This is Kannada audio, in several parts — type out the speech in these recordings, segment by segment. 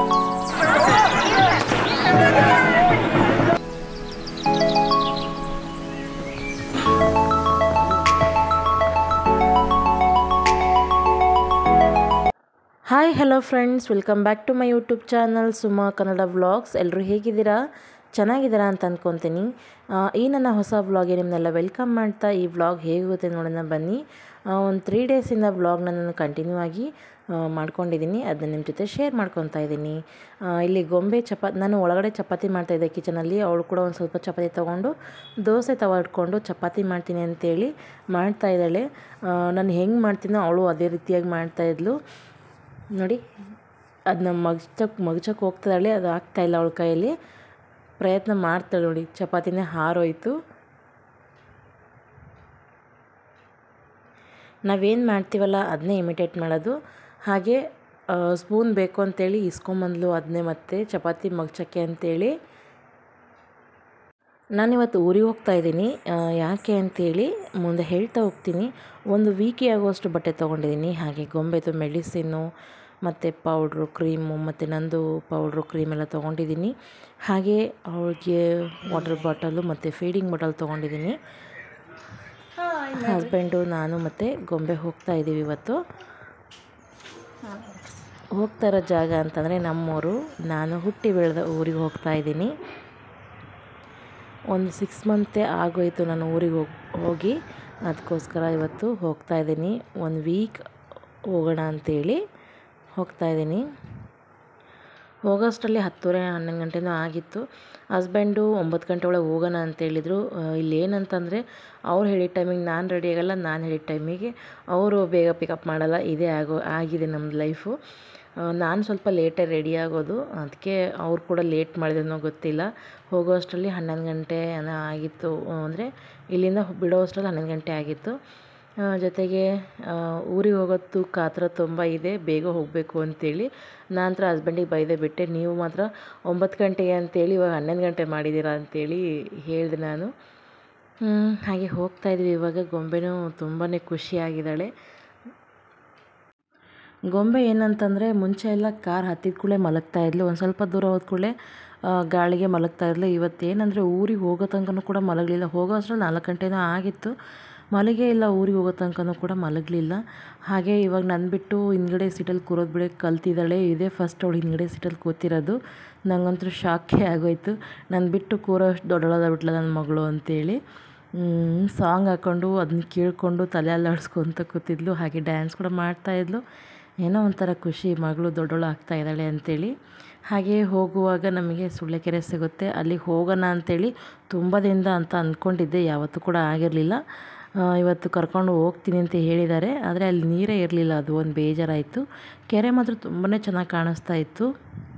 Hi hello friends welcome back to my YouTube channel Suma Kannada vlogs ಎಲ್ಲರೂ ಹೇಗಿದ್ದೀರಾ ಚೆನ್ನಾಗಿದ್ದೀರಾ ಅಂತ ಅಂದ್ಕೊತೀನಿ ಆ, ಈ ನನ್ನ ಹೊಸ ವ್ಲಾಗ್ಗೆ ನಿಮ್ಮನ್ನೆಲ್ಲ ವೆಲ್ಕಮ್ ಮಾಡ್ತಾ ಈ ವ್ಲಾಗ್ ಹೇಗುತ್ತೆ ನೋಡೋಣ ಬನ್ನಿ ಒಂದು ತ್ರೀ ಡೇಸಿಂದ ವ್ಲಾಗ್ನ ನಾನು ಕಂಟಿನ್ಯೂ ಆಗಿ ಆ, ಮಾಡ್ಕೊಂಡಿದ್ದೀನಿ ಅದನ್ನ ನಿಮ್ಮ ಜೊತೆ ಶೇರ್ ಮಾಡ್ಕೊತಾ ಇದ್ದೀನಿ ಆ, ಇಲ್ಲಿ ಗೊಂಬೆ ಚಪಾತಿ ನಾನು ಒಳಗಡೆ ಚಪಾತಿ ಮಾಡ್ತಾಯಿದ್ದೆ ಕಿಚನಲ್ಲಿ ಅವಳು ಕೂಡ ಒಂದು ಸ್ವಲ್ಪ ಚಪಾತಿ ತೊಗೊಂಡು ದೋಸೆ ತವ ಇಟ್ಕೊಂಡು ಚಪಾತಿ ಮಾಡ್ತೀನಿ ಅಂತೇಳಿ ಮಾಡ್ತಾ ಇದ್ದಾಳೆ ನಾನು ಹೆಂಗೆ ಮಾಡ್ತೀನೋ ಅವಳು ಅದೇ ರೀತಿಯಾಗಿ ಮಾಡ್ತಾಯಿದ್ಲು ನೋಡಿ ಅದನ್ನ ಮಗ್ಚಕ್ಕೆ ಮಗ್ಚಕ್ಕೆ ಹೋಗ್ತಾಳೆ ಅದು ಆಗ್ತಾಯಿಲ್ಲ ಅವಳ ಕೈಯಲ್ಲಿ ಪ್ರಯತ್ನ ಮಾಡ್ತಾಳೆ ನೋಡಿ ಚಪಾತಿನೇ ಹಾರೋಯ್ತು ನಾವೇನು ಮಾಡ್ತೀವಲ್ಲ ಅದನ್ನೇ ಇಮಿಟೇಟ್ ಮಾಡೋದು ಹಾಗೆ ಸ್ಪೂನ್ ಬೇಕು ಅಂತೇಳಿ ಇಸ್ಕೊಂಬಂದ್ಲು ಅದನ್ನೇ ಮತ್ತೆ ಚಪಾತಿ ಮಗ್ಚಕ್ಕೆ ಅಂತೇಳಿ ನಾನಿವತ್ತು ಊರಿಗೆ ಹೋಗ್ತಾ ಇದ್ದೀನಿ ಯಾಕೆ ಅಂತೇಳಿ ಮುಂದೆ ಹೇಳ್ತಾ ಹೋಗ್ತೀನಿ ಒಂದು ವೀಕಿಗೆ ಆಗುವಷ್ಟು ಬಟ್ಟೆ ತೊಗೊಂಡಿದ್ದೀನಿ ಹಾಗೆ ಗೊಂಬೆದು ಮೆಡಿಸಿನ್ನು ಮತ್ತು ಪೌಡ್ರು ಕ್ರೀಮು ಮತ್ತು ನಂದು ಪೌಡ್ರು ಕ್ರೀಮ್ ಎಲ್ಲ ತೊಗೊಂಡಿದ್ದೀನಿ ಹಾಗೆ ಅವಳಿಗೆ ವಾಟರ್ ಬಾಟಲು ಮತ್ತು ಫೀಡಿಂಗ್ ಬಾಟಲ್ ತೊಗೊಂಡಿದ್ದೀನಿ ಹಸ್ಬೆಂಡು ನಾನು ಮತ್ತು ಗೊಂಬೆ ಹೋಗ್ತಾ ಇದ್ದೀವಿ ಇವತ್ತು ಹೋಗ್ತಾ ಇರೋ ಜಾಗ ಅಂತಂದರೆ ನಮ್ಮೂರು ನಾನು ಹುಟ್ಟಿ ಬೆಳೆದ ಊರಿಗೆ ಹೋಗ್ತಾ ಇದ್ದೀನಿ ಒಂದು ಸಿಕ್ಸ್ ಮಂತೇ ಆಗೋಯಿತು ನಾನು ಊರಿಗೆ ಹೋಗಿ ಹೋಗಿ ಅದಕ್ಕೋಸ್ಕರ ಇವತ್ತು ಹೋಗ್ತಾ ಇದ್ದೀನಿ ಒಂದು ವೀಕ್ ಹೋಗೋಣ ಅಂತೇಳಿ ಹೋಗ್ತಾ ಇದ್ದೀನಿ ಹೋಗೋಷ್ಟರಲ್ಲಿ ಹತ್ತುವರೆ ಹನ್ನೊಂದು ಗಂಟೆನೂ ಆಗಿತ್ತು ಹಸ್ಬೆಂಡು ಒಂಬತ್ತು ಗಂಟೆ ಒಳಗೆ ಹೋಗೋಣ ಅಂತ ಹೇಳಿದರು ಇಲ್ಲಿ ಏನಂತಂದರೆ ಅವ್ರು ಹೇಳಿದ ಟೈಮಿಗೆ ನಾನು ರೆಡಿ ಆಗಲ್ಲ ನಾನು ಹೇಳಿದ ಟೈಮಿಗೆ ಅವರು ಬೇಗ ಪಿಕಪ್ ಮಾಡಲ್ಲ ಇದೇ ಆಗೋ ಆಗಿದೆ ನಮ್ಮದು ಲೈಫು ನಾನು ಸ್ವಲ್ಪ ಲೇಟಾಗಿ ರೆಡಿ ಆಗೋದು ಅದಕ್ಕೆ ಅವ್ರು ಕೂಡ ಲೇಟ್ ಮಾಡಿದ್ನೋ ಗೊತ್ತಿಲ್ಲ ಹೋಗೋ ಅಷ್ಟರಲ್ಲಿ ಹನ್ನೊಂದು ಗಂಟೆ ಏನೋ ಆಗಿತ್ತು ಅಂದರೆ ಇಲ್ಲಿಂದ ಬಿಡೋ ಅಷ್ಟರಲ್ಲಿ ಹನ್ನೊಂದು ಗಂಟೆ ಆಗಿತ್ತು ಆ, ಜೊತೆಗೆ ಆ, ಊರಿಗೆ ಹೋಗೋದು ಕಾತರ ತುಂಬ ಇದೆ ಬೇಗ ಹೋಗಬೇಕು ಅಂತೇಳಿ ನಂತರ ಹಸ್ಬೆಂಡಿಗೆ ಬೈದೆ ಬಿಟ್ಟೆ ನೀವು ಮಾತ್ರ ಒಂಬತ್ತು ಗಂಟೆಗೆ ಅಂತೇಳಿ ಇವಾಗ ಹನ್ನೊಂದು ಗಂಟೆ ಮಾಡಿದ್ದೀರಾ ಅಂತೇಳಿ ಹೇಳಿದೆ ನಾನು ಹ್ಮ್, ಹಾಗೆ ಹೋಗ್ತಾ ಇದ್ವಿ ಇವಾಗ ಗೊಂಬೆನೂ ತುಂಬಾ ಖುಷಿಯಾಗಿದ್ದಾಳೆ ಗೊಂಬೆ ಏನಂತಂದರೆ ಮುಂಚೆ ಎಲ್ಲ ಕಾರ್ ಹತ್ತಿದ ಕೂಡಲೇ ಮಲಗ್ತಾ ಇದ್ಲು ಒಂದು ಸ್ವಲ್ಪ ದೂರ ಹೋದ ಕೂಡಲೇ ಗಾಳಿಗೆ ಮಲಗ್ತಾ ಇದ್ಲು ಇವತ್ತೇನಂದರೆ ಊರಿಗೆ ಹೋಗೋ ತನಕನೂ ಕೂಡ ಮಲಗಲಿಲ್ಲ ಹೋಗೋ ಅಷ್ಟರಲ್ಲಿ ನಾಲ್ಕು ಗಂಟೆನೂ ಆಗಿತ್ತು ಮಲಗೇ ಇಲ್ಲ ಊರಿಗೆ ಹೋಗೋ ತನಕನೂ ಕೂಡ ಮಲಗಲಿಲ್ಲ ಹಾಗೆ ಇವಾಗ ನನ್ನ ಬಿಟ್ಟು ಹಿಂದ್ಗಡೆ ಸೀಟಲ್ಲಿ ಕೂರೋದು ಬಿಡೋಕೆ ಕಲ್ತಿದ್ದಾಳೆ ಇದೇ ಫಸ್ಟ್ ಅವಳು ಹಿಂದ್ಗಡೆ ಸೀಟಲ್ಲಿ ಕೂತಿರೋದು ನಂಗಂತೂ ಶಾಕೇ ಆಗೋಯ್ತು ನನ್ನ ಬಿಟ್ಟು ಕೂರೋ ಅಷ್ಟು ದೊಡ್ಡಳಾದ ಬಿಟ್ಲ ನನ್ನ ಮಗಳು ಅಂತೇಳಿ ಸಾಂಗ್ ಹಾಕ್ಕೊಂಡು ಅದನ್ನ ಕೇಳಿಕೊಂಡು ತಲೆ ಅಲ್ಲಾಡಿಸ್ಕೊಂತ ಕೂತಿದ್ಲು ಹಾಗೆ ಡ್ಯಾನ್ಸ್ ಕೂಡ ಮಾಡ್ತಾಯಿದ್ಲು ಏನೋ ಒಂಥರ ಖುಷಿ ಮಗಳು ದೊಡ್ಡೋಳು ಆಗ್ತಾ ಇದ್ದಾಳೆ ಅಂತೇಳಿ ಹಾಗೆ ಹೋಗುವಾಗ ನಮಗೆ ಸುಳ್ಳೆಕೆರೆ ಸಿಗುತ್ತೆ ಅಲ್ಲಿಗೆ ಹೋಗೋಣ ಅಂತೇಳಿ ತುಂಬ ದಿನದ ಅಂತ ಅಂದ್ಕೊಂಡಿದ್ದೆ ಯಾವತ್ತೂ ಕೂಡ ಆಗಿರಲಿಲ್ಲ ಇವತ್ತು ಕರ್ಕೊಂಡು ಹೋಗ್ತೀನಿ ಅಂತ ಹೇಳಿದ್ದಾರೆ ಆದರೆ ಅಲ್ಲಿ ನೀರೇ ಇರಲಿಲ್ಲ ಅದು ಒಂದು ಬೇಜಾರಾಯಿತು ಕೆರೆ ಮಾತ್ರ ತುಂಬಾ ಚೆನ್ನಾಗಿ ಕಾಣಿಸ್ತಾ ಇತ್ತು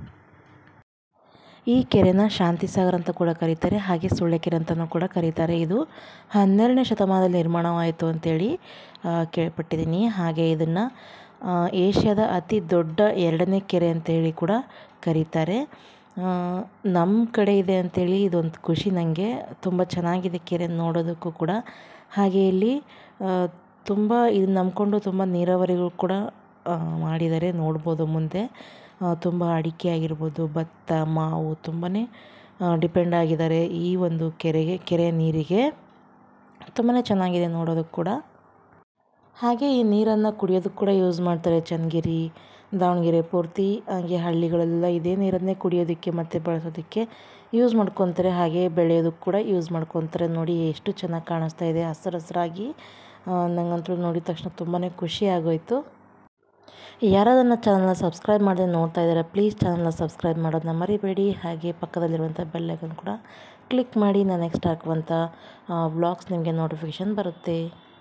ಈ ಕೆರೆನ ಶಾಂತಿಸಾಗರ್ ಅಂತ ಕೂಡ ಕರೀತಾರೆ ಹಾಗೆ ಸುಳ್ಳೆಕೆರೆ ಅಂತಲೂ ಕೂಡ ಕರೀತಾರೆ ಇದು ಹನ್ನೆರಡನೇ ಶತಮಾನದಲ್ಲಿ ನಿರ್ಮಾಣವಾಯಿತು ಅಂತೇಳಿ ಆ, ಕೇಳ್ಪಟ್ಟಿದ್ದೀನಿ ಹಾಗೆ ಇದನ್ನು ಏಷ್ಯಾದ ಅತಿ ದೊಡ್ಡ ಎರಡನೇ ಕೆರೆ ಅಂತೇಳಿ ಕೂಡ ಕರೀತಾರೆ ನಮ್ಮ ಕಡೆ ಇದೆ ಅಂತೇಳಿ ಇದೊಂದು ಖುಷಿ ನನಗೆ ತುಂಬ ಚೆನ್ನಾಗಿದೆ ಕೆರೆ ನೋಡೋದಕ್ಕೂ ಕೂಡ ಹಾಗೆ ಇಲ್ಲಿ ಆ, ತುಂಬ ಇದನ್ನ ನಂಬ್ಕೊಂಡು ತುಂಬ ನೀರಾವರಿಗಳು ಕೂಡ ಆ, ಮಾಡಿದ್ದಾರೆ ನೋಡ್ಬೋದು ಮುಂದೆ ಆ, ತುಂಬ ಅಡಿಕೆ ಆಗಿರ್ಬೋದು ಭತ್ತ ಮಾವು ತುಂಬಾ ಡಿಪೆಂಡ್ ಆಗಿದ್ದಾರೆ ಈ ಒಂದು ಕೆರೆಗೆ ಕೆರೆ ನೀರಿಗೆ ತುಂಬಾ ಚೆನ್ನಾಗಿದೆ ನೋಡೋದಕ್ಕೆ ಕೂಡ ಹಾಗೆ ಈ ನೀರನ್ನು ಕುಡಿಯೋದಕ್ಕೆ ಕೂಡ ಯೂಸ್ ಮಾಡ್ತಾರೆ ಚನ್ನಗಿರಿ ದಾವಣಗೆರೆ ಪೂರ್ತಿ ಹಾಗೆ ಹಳ್ಳಿಗಳೆಲ್ಲ ಇದೇ ನೀರನ್ನೇ ಕುಡಿಯೋದಕ್ಕೆ ಮತ್ತು ಬಳಸೋದಕ್ಕೆ ಯೂಸ್ ಮಾಡ್ಕೊತಾರೆ ಹಾಗೆ ಬೆಳೆಯೋದಕ್ಕೆ ಕೂಡ ಯೂಸ್ ಮಾಡ್ಕೊತಾರೆ ನೋಡಿ ಎಷ್ಟು ಚೆನ್ನಾಗಿ ಕಾಣಿಸ್ತಾ ಇದೆ ಹಸಿರು ಹಸಿರಾಗಿ ನನಗಂತೂ ನೋಡಿದ ತಕ್ಷಣ ತುಂಬಾ ಖುಷಿ ಆಗೋಯಿತು ಯಾರಾದನ್ನ ಚಾನಲ್ನ ಸಬ್ಸ್ಕ್ರೈಬ್ ಮಾಡದೆ ನೋಡ್ತಾ ಇದ್ದಾರೆ ಪ್ಲೀಸ್ ಚಾನಲ್ನ ಸಬ್ಸ್ಕ್ರೈಬ್ ಮಾಡೋದನ್ನ ಮರಿಬೇಡಿ ಹಾಗೆ ಪಕ್ಕದಲ್ಲಿರುವಂಥ ಬೆಲ್ಲೈಕನ್ ಕೂಡ ಕ್ಲಿಕ್ ಮಾಡಿ ನಾನು ನೆಕ್ಸ್ಟ್ ಹಾಕುವಂಥ ವ್ಲಾಗ್ಸ್ ನಿಮಗೆ ನೋಟಿಫಿಕೇಷನ್ ಬರುತ್ತೆ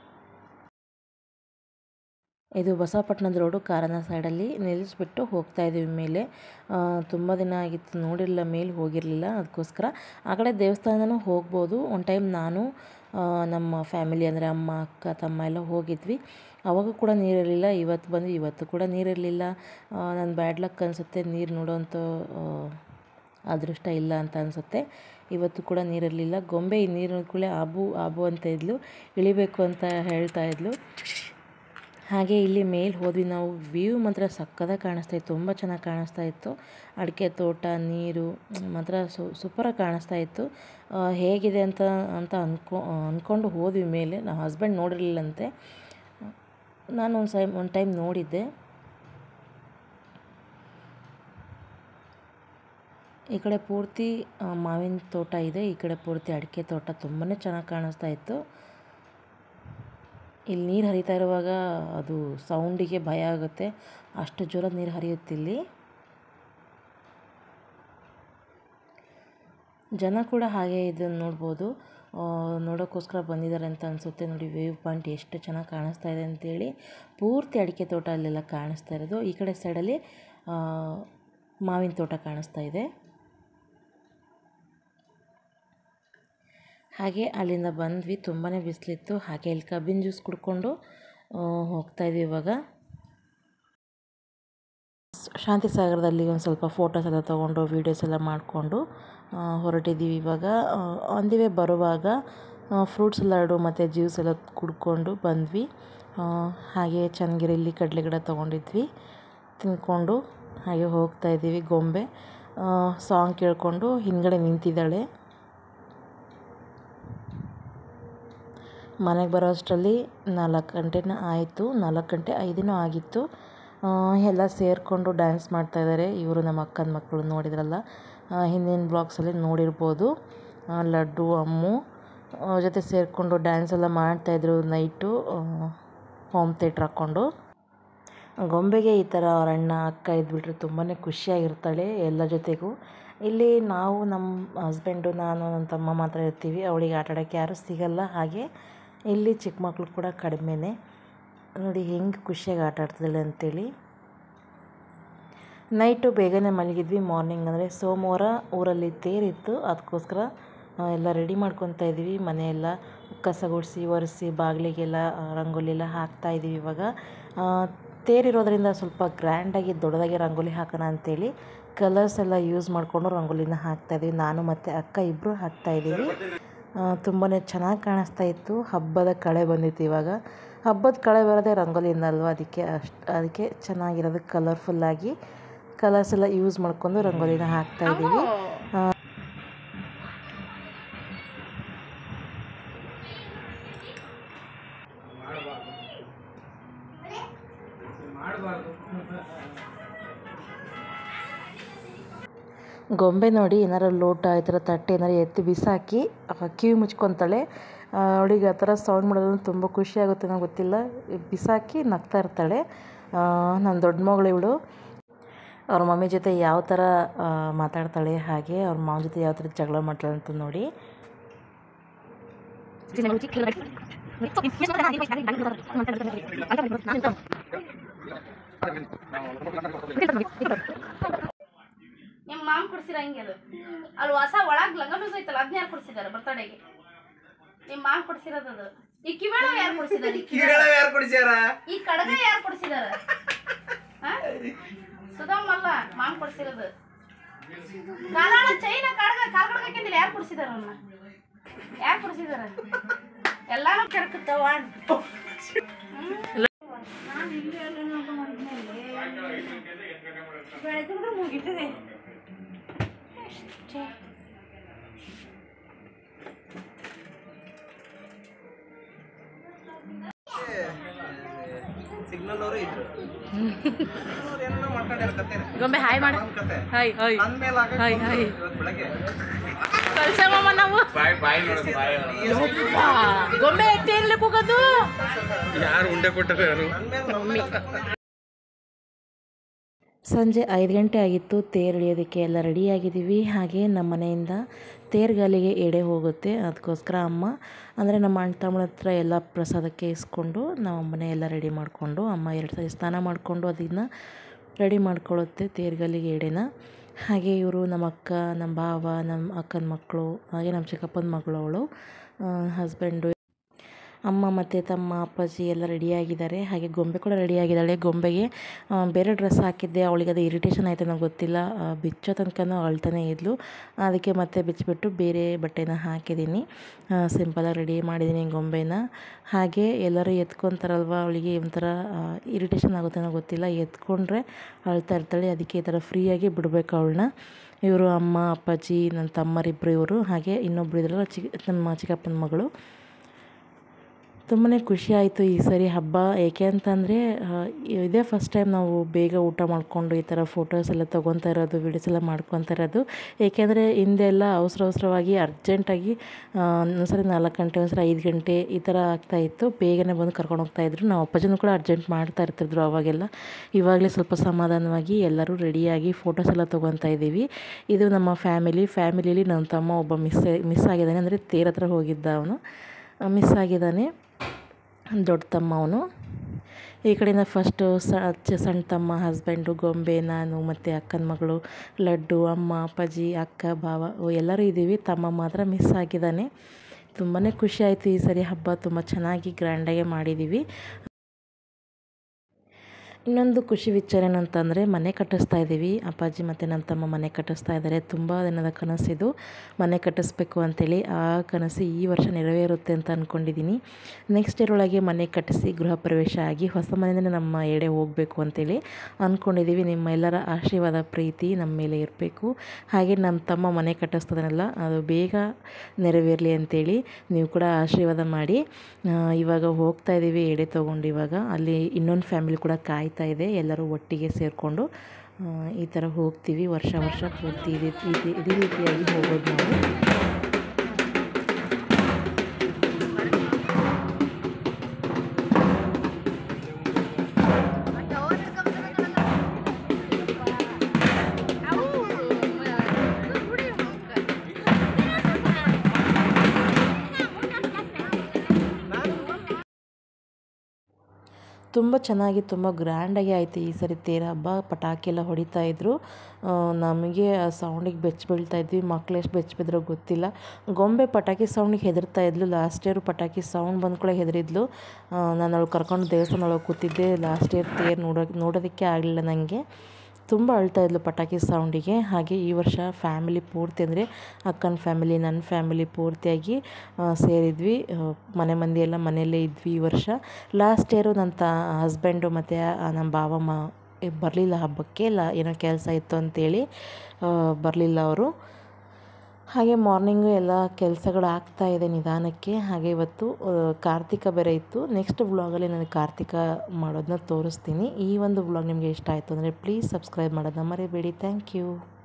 ಇದು ಬಸವಪಟ್ಟಣದ ರೋಡು ಕಾರನ ಸೈಡಲ್ಲಿ ನಿಲ್ಲಿಸ್ಬಿಟ್ಟು ಹೋಗ್ತಾ ಇದ್ದೀವಿ ಮೇಲೆ ತುಂಬ ದಿನ ಆಗಿತ್ತು ನೋಡಿರಲಿಲ್ಲ ಮೇಲೆ ಹೋಗಿರಲಿಲ್ಲ ಅದಕ್ಕೋಸ್ಕರ ಆ ಕಡೆ ದೇವಸ್ಥಾನನೂ ಹೋಗ್ಬೋದು ಒಂದು ಟೈಮ್ ನಾನು ಆ, ನಮ್ಮ ಫ್ಯಾಮಿಲಿ ಅಂದರೆ ಅಮ್ಮ ಅಕ್ಕ ತಮ್ಮ ಎಲ್ಲ ಹೋಗಿದ್ವಿ ಅವಾಗ ಕೂಡ ನೀರಿರಲಿಲ್ಲ ಇವತ್ತು ಬಂದು ಇವತ್ತು ಕೂಡ ನೀರಿರಲಿಲ್ಲ ನನ್ನ ಬ್ಯಾಡ್ ಲಕ್ ಅನಿಸುತ್ತೆ ನೀರು ನೋಡೋವಂಥ ಆ, ಅದೃಷ್ಟ ಇಲ್ಲ ಅಂತ ಅನಿಸುತ್ತೆ ಇವತ್ತು ಕೂಡ ನೀರಿರಲಿಲ್ಲ ಗೊಂಬೆ ಈ ನೀರು ನೋಡ್ಕೊಳ್ಳೆ ಆಬು ಆಬು ಅಂತ ಇದ್ಲು ಇಳಿಬೇಕು ಅಂತ ಹೇಳ್ತಾ ಇದ್ಲು ಹಾಗೆ ಇಲ್ಲಿ ಮೇಲೆ ಹೋದ್ವಿ ನಾವು ವ್ಯೂ ಮಾತ್ರ ಸಕ್ಕದಾಗಿ ಕಾಣಿಸ್ತಾ ಇತ್ತು ತುಂಬ ಚೆನ್ನಾಗಿ ಕಾಣಿಸ್ತಾ ಇತ್ತು ಅಡಿಕೆ ತೋಟ ನೀರು ಮಾತ್ರ ಸು ಸೂಪರಾಗಿ ಕಾಣಿಸ್ತಾ ಇತ್ತು ಆ, ಹೇಗಿದೆ ಅಂತ ಅಂತ ಅನ್ಕೊ ಅಂದ್ಕೊಂಡು ಹೋದ್ವಿ ಮೇಲೆ ನಮ್ಮ ಹಸ್ಬೆಂಡ್ ನೋಡಿರಲಿಲ್ಲಂತೆ ನಾನು ಒಂದು ಸೈ ಒಂದು ಟೈಮ್ ನೋಡಿದ್ದೆ ಈ ಕಡೆ ಪೂರ್ತಿ ಆ, ಮಾವಿನ ತೋಟ ಇದೆ ಈ ಕಡೆ ಪೂರ್ತಿ ಅಡಿಕೆ ತೋಟ ತುಂಬಾ ಚೆನ್ನಾಗಿ ಕಾಣಿಸ್ತಾ ಇತ್ತು ಇಲ್ಲಿ ನೀರು ಹರಿತಾ ಇರುವಾಗ ಅದು ಸೌಂಡಿಗೆ ಭಯ ಆಗುತ್ತೆ ಅಷ್ಟು ಜೋರಾಗಿ ನೀರು ಹರಿಯುತ್ತಿಲ್ಲಿ ಜನ ಕೂಡ ಹಾಗೆ ಇದನ್ನು ನೋಡ್ಬೋದು ಆ, ನೋಡೋಕ್ಕೋಸ್ಕರ ಬಂದಿದ್ದಾರೆ ಅಂತ ಅನಿಸುತ್ತೆ ನೋಡಿ ವೇವ್ ಪಾಯಿಂಟ್ ಎಷ್ಟು ಚೆನ್ನಾಗಿ ಕಾಣಿಸ್ತಾ ಇದೆ ಅಂತೇಳಿ ಪೂರ್ತಿ ಅಡಿಕೆ ತೋಟ ಅಲ್ಲೆಲ್ಲ ಕಾಣಿಸ್ತಾ ಇರೋದು ಈ ಕಡೆ ಸೈಡಲ್ಲಿ ಆ, ಮಾವಿನ ತೋಟ ಕಾಣಿಸ್ತಾ ಇದೆ ಹಾಗೆ ಅಲ್ಲಿಂದ ಬಂದ್ವಿ ತುಂಬಾ ಬಿಸಿಲಿತ್ತು ಹಾಗೆ ಇಲ್ಲಿ ಕಬ್ಬಿನ ಜ್ಯೂಸ್ ಕುಡ್ಕೊಂಡು ಆ, ಹೋಗ್ತಾ ಇದ್ವಿ ಇವಾಗ ಶಾಂತಿ ಸಾಗರದಲ್ಲಿ ಒಂದು ಸ್ವಲ್ಪ ಫೋಟೋಸ್ ಎಲ್ಲ ತೊಗೊಂಡು ವೀಡಿಯೋಸ್ ಎಲ್ಲ ಮಾಡಿಕೊಂಡು ಹೊರಟಿದ್ದೀವಿ ಇವಾಗ ಆನ್ ದಿ ವೇ ಬರುವಾಗ ಫ್ರೂಟ್ಸ್ ಲಾಡು ಮತ್ತು ಜ್ಯೂಸ್ ಎಲ್ಲ ಕುಡ್ಕೊಂಡು ಬಂದ್ವಿ ಆ, ಹಾಗೆ ಚನ್ನಗಿರಿಲಿ ಕಡಲೆ ಗಿಡ ತೊಗೊಂಡಿದ್ವಿ ತಿಂದ್ಕೊಂಡು ಹಾಗೆ ಹೋಗ್ತಾ ಇದ್ದೀವಿ ಗೊಂಬೆ ಸಾಂಗ್ ಕೇಳಿಕೊಂಡು ಹಿಂದ್ಗಡೆ ನಿಂತಿದ್ದಾಳೆ ಮನೆಗೆ ಬರೋ ಅಷ್ಟರಲ್ಲಿ ನಾಲ್ಕು ಗಂಟೆನ ಆಯಿತು ನಾಲ್ಕು ಗಂಟೆ ಐದಿನೂ ಆಗಿತ್ತು ಆ, ಎಲ್ಲ ಸೇರಿಕೊಂಡು ಡ್ಯಾನ್ಸ್ ಮಾಡ್ತಾಯಿದ್ದಾರೆ ಇವರು ನಮ್ಮ ಅಕ್ಕನ ಮಕ್ಕಳು ನೋಡಿದ್ರಲ್ಲ ಆ, ಹಿಂದಿನ ಬ್ಲಾಗ್ಸಲ್ಲಿ ನೋಡಿರ್ಬೋದು ಆ, ಲಡ್ಡು ಅಮ್ಮು ಅವ್ರ ಜೊತೆ ಸೇರಿಕೊಂಡು ಡ್ಯಾನ್ಸ್ ಎಲ್ಲ ಮಾಡ್ತಾಯಿದ್ರು ನೈಟು ಹೋಮ್ ಥಿಯೇಟ್ರ್ ಹಾಕ್ಕೊಂಡು ಗೊಂಬೆಗೆ ಈ ಥರ ಅವ್ರ ಅಣ್ಣ ಅಕ್ಕ ಇದ್ಬಿಟ್ರೆ ತುಂಬಾ ಖುಷಿಯಾಗಿರ್ತಾಳೆ ಎಲ್ಲ ಜೊತೆಗೂ ಇಲ್ಲಿ ನಾವು ನಮ್ಮ ಹಸ್ಬೆಂಡು ನಾನು ನನ್ನ ತಮ್ಮ ಮಾತ್ರ ಇರ್ತೀವಿ ಅವಳಿಗೆ ಆಟ ಆಡೋಕ್ಕೆ ಯಾರೂ ಸಿಗಲ್ಲ ಹಾಗೆ ಇಲ್ಲಿ ಚಿಕ್ಕ ಮಕ್ಕಳು ಕೂಡ ಕಡಿಮೆನೇ ನೋಡಿ ಹೆಂಗೆ ಖುಷಿಯಾಗಿ ಆಟ ಆಡ್ತಿದ್ದಾಳೆ ಅಂತೇಳಿ ನೈಟು ಬೇಗನೆ ಮಲಗಿದ್ವಿ ಮಾರ್ನಿಂಗ್ ಅಂದರೆ ಸೋಮವಾರ ಊರಲ್ಲಿ ತೇರಿತ್ತು ಅದಕ್ಕೋಸ್ಕರ ಆ, ಎಲ್ಲ ರೆಡಿ ಮಾಡ್ಕೊತಾ ಇದ್ದೀವಿ ಮನೆಯೆಲ್ಲ ಕಸ ಗುಡಿಸಿ ಒರೆಸಿ ಬಾಗಿಲಿಗೆಲ್ಲ ಆ, ರಂಗೋಲಿ ಎಲ್ಲ ಹಾಕ್ತಾ ಇದ್ದೀವಿ ಇವಾಗ ಆ, ತೇರಿರೋದ್ರಿಂದ ಸ್ವಲ್ಪ ಗ್ರ್ಯಾಂಡಾಗಿ ದೊಡ್ಡದಾಗಿ ರಂಗೋಲಿ ಹಾಕೋಣ ಅಂತೇಳಿ ಕಲರ್ಸ್ ಎಲ್ಲ ಯೂಸ್ ಮಾಡಿಕೊಂಡು ರಂಗೋಲಿನ ಹಾಕ್ತಾ ಇದ್ದೀವಿ ನಾನು ಮತ್ತು ಅಕ್ಕ ಇಬ್ಬರು ಹಾಕ್ತಾ ಇದ್ದೀವಿ ತುಂಬಾ ಚೆನ್ನಾಗಿ ಕಾಣಿಸ್ತಾ ಇತ್ತು ಹಬ್ಬದ ಕಳೆ ಬಂದಿತ್ತು ಇವಾಗ ಹಬ್ಬದ ಕಳೆ ಬರೋದೇ ರಂಗೋಲಿಯಿಂದ ಅಲ್ವಾ ಅದಕ್ಕೆ ಅಷ್ಟು ಅದಕ್ಕೆ ಚೆನ್ನಾಗಿರೋದು ಕಲರ್ಫುಲ್ಲಾಗಿ ಕಲರ್ಸ್ ಎಲ್ಲ ಯೂಸ್ ಮಾಡ್ಕೊಂಡು ರಂಗೋಲಿನ ಹಾಕ್ತಾ ಇದ್ದೀವಿ ಗೊಂಬೆ ನೋಡಿ ಏನಾರು ಲೋಟ ಈ ಥರ ತಟ್ಟೆ ಏನಾರು ಎತ್ತಿ ಬಿಸಾಕಿ ಆ, ಕಿವಿ ಮುಚ್ಕೊತಾಳೆ ಅವಳಿಗೆ ಆ ಥರ ಸೌಂಡ್ ಮಾಡೋದು ತುಂಬ ಖುಷಿ ಆಗುತ್ತೆ ನಂಗೆ ಗೊತ್ತಿಲ್ಲ ಬಿಸಾಕಿ ನಗ್ತಾ ಇರ್ತಾಳೆ ನನ್ನ ದೊಡ್ಡ ಮಗಳು ಇವಳು ಅವ್ರ ಮಮ್ಮಿ ಜೊತೆ ಯಾವ ಥರ ಆ, ಮಾತಾಡ್ತಾಳೆ ಹಾಗೆ ಅವ್ರ ಮಾವನ ಜೊತೆ ಯಾವ ಥರ ಜಗಳ ಮಾಡ್ತಾಳೆ ಅಂತ ನೋಡಿ ನಿಮ್ಮ ಮಾಮ್ ಕೊಡ್ಸಿರ ಹಿಂಗೆ ಅದು ಅಲ್ಲಿ ಹೊಸ ಒಳಗ್ ಲಂಗ ಬ್ಲೌಸ್ ಐತಲ್ಲ ಅದನ್ನ ಯಾರು ಕೊಡ್ಸಿದಾರೆ ಬರ್ತಡೆಗೆ ನಿಮ್ಮ ಮಾಮ್ ಕೊಡ್ಸಿರೋದು ಅದು ಈ ಕಿವೇಳ ಯಾರು ಕೊಡ್ಸಿದಾರೆ ಈ ಕಿವೇಳ ಕಿರಣ ಯಾರು ಕೊಡಿಸ್ಯಾರ ಈ ಕಡಗ ಯಾರು ಕೊಡ್ಸಿದಾರ ಸುಧಮ್ಮಲ್ಲ ಮಾಮ್ ಕೊಡ್ಸಿರೋದು ಕಾಲಾಳ ಚೈನ ಕಡಗ ಕಾಲ್ ಕಡಗ ಹಾಕಿಂದಿಲ್ಲ ಯಾರು ಕೊಡ್ಸಿದಾರ ಅವನ್ನ ಯಾರು ಕೊಡ್ಸಿದಾರ ಎಲ್ಲಾನು ಕೆಡಕತ್ತವ ಬೆಳಗ್ಗೆ ಮುಗಿತದೆ ಸಿಗ್ನಲ್ ಅವರು ಇದ್ರು ಅವ್ರು ಏನೋ ಮಾಡ್ಕೊಂಡ್ಯಾರ ಕತೆನ. ಗೊಂಬೆ ಹಾಯ್ ಮಾಡ ನಮ್ ಕತೆ ಹಾಯ್ ಹಾಯ್ ಅಂದ್ಮೇಲೆ ಆಗಕ್ಕೆ ಹಾಯ್, ಬಂತು ಹಾಯ್. ಇವತ್ತು ಬೆಳಗ್ಗೆ ಕಳ್ಸಮ್ಮ ನಾವು ಬಾಯ್ ಬಾಯ್ ನೋಡೋದು ಬಾಯ್ ಗೊಂಬೆ ಎತ್ತಿ ಎಲ್ಲಿ ಕೂಗೋದು ಯಾರು ಉಂಡೆ ಕೊಟ್ಟರು ಯಾರು ಅಂದ್ಮೇಲೆ ಸಂಜೆ ಐದು ಗಂಟೆ ಆಗಿತ್ತು ತೇರು ಎಳೆಯೋದಕ್ಕೆ ಎಲ್ಲ ರೆಡಿಯಾಗಿದ್ದೀವಿ ಹಾಗೆ ನಮ್ಮ ಮನೆಯಿಂದ ತೇರ್ಗಾಲಿಗೆ ಎಡೆ ಹೋಗುತ್ತೆ ಅದಕ್ಕೋಸ್ಕರ ಅಮ್ಮ ಅಂದರೆ ನಮ್ಮ ಅಣ್ಣ ತಮ್ಮನ ಹತ್ರ ಎಲ್ಲ ಪ್ರಸಾದಕ್ಕೆ ಇಸ್ಕೊಂಡು ನಾವು ಅಮ್ಮನೆ ಎಲ್ಲ ರೆಡಿ ಮಾಡಿಕೊಂಡು ಅಮ್ಮ ಎರಡು ಸರಿ ಸ್ನಾನ ಮಾಡಿಕೊಂಡು ಅದನ್ನು ರೆಡಿ ಮಾಡ್ಕೊಳ್ಳುತ್ತೆ ತೇರ್ಗಾಲಿಗೆ ಎಡೆನ ಹಾಗೆ ಇವರು ನಮ್ಮ ಅಕ್ಕ ನಮ್ಮ ಭಾವ ನಮ್ಮ ಅಕ್ಕನ ಮಕ್ಕಳು ಹಾಗೆ ನಮ್ಮ ಚಿಕ್ಕಪ್ಪನ ಮಗಳು ಅವಳು ಹಸ್ಬೆಂಡು ಅಮ್ಮ ಮತ್ತು ತಮ್ಮ ಅಪ್ಪಾಜಿ ಎಲ್ಲ ರೆಡಿಯಾಗಿದ್ದಾರೆ ಹಾಗೆ ಗೊಂಬೆ ಕೂಡ ರೆಡಿಯಾಗಿದ್ದಾಳೆ ಗೊಂಬೆಗೆ ಆ, ಬೇರೆ ಡ್ರೆಸ್ ಹಾಕಿದ್ದೆ ಅವಳಿಗೆ ಅದು ಇರಿಟೇಷನ್ ಆಯಿತು ನನಗೆ ಗೊತ್ತಿಲ್ಲ ಆ, ಬಿಚ್ಚೋ ತನಕನೂ ಅಳ್ತಾನೆ ಇದ್ಲು ಅದಕ್ಕೆ ಮತ್ತೆ ಬಿಚ್ಚಿಬಿಟ್ಟು ಬೇರೆ ಬಟ್ಟೆನ ಹಾಕಿದ್ದೀನಿ ಸಿಂಪಲಾಗಿ ರೆಡಿ ಮಾಡಿದ್ದೀನಿ ಗೊಂಬೆನ ಹಾಗೆ ಎಲ್ಲರೂ ಎತ್ಕೊತಾರಲ್ವ ಅವಳಿಗೆ ಒಂಥರ ಇರಿಟೇಷನ್ ಆಗುತ್ತೆ ಅನ್ನೋ ಗೊತ್ತಿಲ್ಲ ಎತ್ಕೊಂಡ್ರೆ ಅಳ್ತಾ ಇರ್ತಾಳೆ ಅದಕ್ಕೆ ಈ ಥರ ಫ್ರೀಯಾಗಿ ಬಿಡಬೇಕು ಅವಳನ್ನ ಇವರು ಅಮ್ಮ ಅಪ್ಪಾಜಿ ನನ್ನ ತಮ್ಮರಿಬ್ಬರು ಇವರು ಹಾಗೆ ಇನ್ನೊಬ್ರು ಇದ್ರಲ್ಲ ಚಿ ನಮ್ಮ ಚಿಕ್ಕಪ್ಪನ ಮಗಳು ತುಂಬಾ ಖುಷಿ ಆಯಿತು ಈ ಸರಿ ಹಬ್ಬ ಏಕೆ ಅಂತಂದರೆ ಇದೇ ಫಸ್ಟ್ ಟೈಮ್ ನಾವು ಬೇಗ ಊಟ ಮಾಡಿಕೊಂಡು ಈ ಥರ ಫೋಟೋಸ್ ಎಲ್ಲ ತೊಗೊತಾ ಇರೋದು ವೀಡಿಯೋಸ್ ಎಲ್ಲ ಮಾಡ್ಕೊತಾ ಇರೋದು ಏಕೆಂದರೆ ಹಿಂದೆಲ್ಲ ಅವಸರ ಅವಸರವಾಗಿ ಅರ್ಜೆಂಟಾಗಿ ಒಂದ್ಸರಿ ನಾಲ್ಕು ಗಂಟೆ ಒಂದ್ಸರಿ ಐದು ಗಂಟೆ ಈ ಥರ ಆಗ್ತಾಯಿತ್ತು ಬೇಗನೆ ಬಂದು ಕರ್ಕೊಂಡು ಹೋಗ್ತಾಯಿದ್ರು ನಾವು ಅಪ್ಪಾಜಿನೂ ಕೂಡ ಅರ್ಜೆಂಟ್ ಮಾಡ್ತಾ ಇರ್ತಿದ್ರು ಅವಾಗೆಲ್ಲ ಇವಾಗಲೇ ಸ್ವಲ್ಪ ಸಮಾಧಾನವಾಗಿ ಎಲ್ಲರೂ ರೆಡಿಯಾಗಿ ಫೋಟೋಸ್ ಎಲ್ಲ ತೊಗೊತಾ ಇದ್ದೀವಿ ಇದು ನಮ್ಮ ಫ್ಯಾಮಿಲಿ ಫ್ಯಾಮಿಲಿಲಿ ನನ್ನ ತಮ್ಮ ಒಬ್ಬ ಮಿಸ್ ಮಿಸ್ ಆಗಿದ್ದಾನೆ ಅಂದರೆ ತೇರ ಹತ್ರ ಹೋಗಿದ್ದ ಅವನು ಮಿಸ್ ಆಗಿದ್ದಾನೆ ದೊಡ್ಡ ತಮ್ಮ ಅವನು ಈ ಕಡೆಯಿಂದ ಫಸ್ಟು ಸಣ್ಣ ತಮ್ಮ ಹಸ್ಬೆಂಡು ಗೊಂಬೆ ನಾನು ಮತ್ತು ಅಕ್ಕನ ಮಗಳು ಲಡ್ಡು ಅಮ್ಮ ಅಪ್ಪಾಜಿ ಅಕ್ಕ ಭಾವ ಎಲ್ಲರೂ ಇದ್ದೀವಿ ತಮ್ಮ ಮಾತ್ರ ಮಿಸ್ ಆಗಿದ್ದಾನೆ ತುಂಬಾ ಖುಷಿ ಆಯಿತು ಈ ಸರಿ ಹಬ್ಬ ತುಂಬ ಚೆನ್ನಾಗಿ ಗ್ರ್ಯಾಂಡಾಗೆ ಮಾಡಿದ್ದೀವಿ ಇನ್ನೊಂದು ಖುಷಿ ವಿಚಾರ ಏನಂತಂದರೆ ಮನೆ ಕಟ್ಟಿಸ್ತಾ ಇದ್ದೀವಿ ಅಪ್ಪಾಜಿ ಮತ್ತು ನನ್ನ ತಮ್ಮ ಮನೆ ಕಟ್ಟಿಸ್ತಾ ಇದ್ದಾರೆ ತುಂಬ ದಿನದ ಕನಸಿದು ಮನೆ ಕಟ್ಟಿಸ್ಬೇಕು ಅಂತೇಳಿ ಆ ಕನಸು ಈ ವರ್ಷ ನೆರವೇರುತ್ತೆ ಅಂತ ಅಂದ್ಕೊಂಡಿದ್ದೀನಿ ನೆಕ್ಸ್ಟ್ ಇಯರ್ ಒಳಗೆ ಮನೆ ಕಟ್ಟಿಸಿ ಗೃಹ ಪ್ರವೇಶ ಆಗಿ ಹೊಸ ಮನೆಯಿಂದ ನಮ್ಮ ಎಡೆ ಹೋಗಬೇಕು ಅಂತೇಳಿ ಅಂದ್ಕೊಂಡಿದ್ದೀವಿ ನಿಮ್ಮ ಎಲ್ಲರ ಆಶೀರ್ವಾದ ಪ್ರೀತಿ ನಮ್ಮ ಮೇಲೆ ಇರಬೇಕು ಹಾಗೆ ನಮ್ಮ ತಮ್ಮ ಮನೆ ಕಟ್ಟಿಸ್ತದನಲ್ಲ ಅದು ಬೇಗ ನೆರವೇರಲಿ ಅಂತೇಳಿ ನೀವು ಕೂಡ ಆಶೀರ್ವಾದ ಮಾಡಿ ಆ, ಇವಾಗ ಹೋಗ್ತಾ ಇದ್ದೀವಿ ಎಡೆ ತೊಗೊಂಡು ಇವಾಗ ಅಲ್ಲಿ ಇನ್ನೊಂದು ಫ್ಯಾಮಿಲಿ ಕೂಡ ಕಾಯ್ತಾ ಇದೆ ಎಲ್ಲರೂ ಒಟ್ಟಿಗೆ ಸೇರಿಕೊಂಡು ಈ ಥರ ಹೋಗ್ತೀವಿ ವರ್ಷ ವರ್ಷ ಪೂರ್ತಿ ಇದೇ ಇದೇ- ಇದೇ ರೀತಿಯಾಗಿ ಹೋಗೋದು ನಾವು ತುಂಬ ಚೆನ್ನಾಗಿ ತುಂಬ ಗ್ರ್ಯಾಂಡಾಗಿ ಆಯಿತು ಈ ಸರಿ ತೇರ ಹಬ್ಬ ಪಟಾಕಿ ಎಲ್ಲ ಹೊಡಿತಾ ಇದ್ರು ಆ, ನಮಗೆ ಆ ಸೌಂಡಿಗೆ ಬೆಚ್ಚ ಬೀಳ್ತಾ ಇದ್ವಿ ಮಕ್ಳು ಎಷ್ಟು ಬೆಚ್ಚ ಬಿದ್ರೋ ಗೊತ್ತಿಲ್ಲ ಗೊಂಬೆ ಪಟಾಕಿ ಸೌಂಡಿಗೆ ಹೆದರ್ತಾ ಇದ್ಲು ಲಾಸ್ಟ್ ಇಯರ್ ಪಟಾಕಿ ಸೌಂಡ್ ಬಂದ್ಕೊಳ್ಳೆ ಹೆದರಿದ್ಲು ನಾನು ಅವಳು ಕರ್ಕೊಂಡು ದೇವಸ್ಥಾನ ಒಳಗೆ ಕೂತಿದ್ದೆ ಲಾಸ್ಟ್ ಇಯರ್ ತೇರು ನೋಡೋ ನೋಡೋದಕ್ಕೆ ಆಗಲಿಲ್ಲ ನನಗೆ ತುಂಬ ಅಳ್ತಾ ಇದ್ಲು ಪಟಾಕಿ ಸೌಂಡಿಗೆ ಹಾಗೆ ಈ ವರ್ಷ ಫ್ಯಾಮಿಲಿ ಪೂರ್ತಿ ಅಂದರೆ ಅಕ್ಕನ ಫ್ಯಾಮಿಲಿ ನನ್ನ ಫ್ಯಾಮಿಲಿ ಪೂರ್ತಿಯಾಗಿ ಆ, ಸೇರಿದ್ವಿ ಆ, ಮನೆ ಮಂದಿ ಎಲ್ಲ ಮನೆಯಲ್ಲೇ ಇದ್ವಿ ಈ ವರ್ಷ ಲಾಸ್ಟ್ ಇಯರು ನನ್ನ ತ ಹಸ್ಬೆಂಡು ಮತ್ತು ನಮ್ಮ ಬಾವ ಮ ಬರಲಿಲ್ಲ ಹಬ್ಬಕ್ಕೆ ಲ ಏನೋ ಕೆಲಸ ಇತ್ತು ಅಂತೇಳಿ ಬರಲಿಲ್ಲ ಅವರು ಹಾಗೆ ಮಾರ್ನಿಂಗು ಎಲ್ಲ ಕೆಲಸಗಳು ಆಗ್ತಾ ಇದೆ ನಿಧಾನಕ್ಕೆ ಹಾಗೆ ಇವತ್ತು ಆ, ಕಾರ್ತಿಕ ಬೇರೆ ಇತ್ತು ನೆಕ್ಸ್ಟ್ ವ್ಲಾಗಲ್ಲಿ ನಾನು ಕಾರ್ತಿಕ ಮಾಡೋದನ್ನ ತೋರಿಸ್ತೀನಿ ಈ ಒಂದು ವ್ಲಾಗ್ ನಿಮಗೆ ಇಷ್ಟ ಆಯಿತು ಅಂದರೆ ಪ್ಲೀಸ್ ಸಬ್ಸ್ಕ್ರೈಬ್ ಮಾಡೋದನ್ನ ಮರಿಬೇಡಿ ಥ್ಯಾಂಕ್ ಯು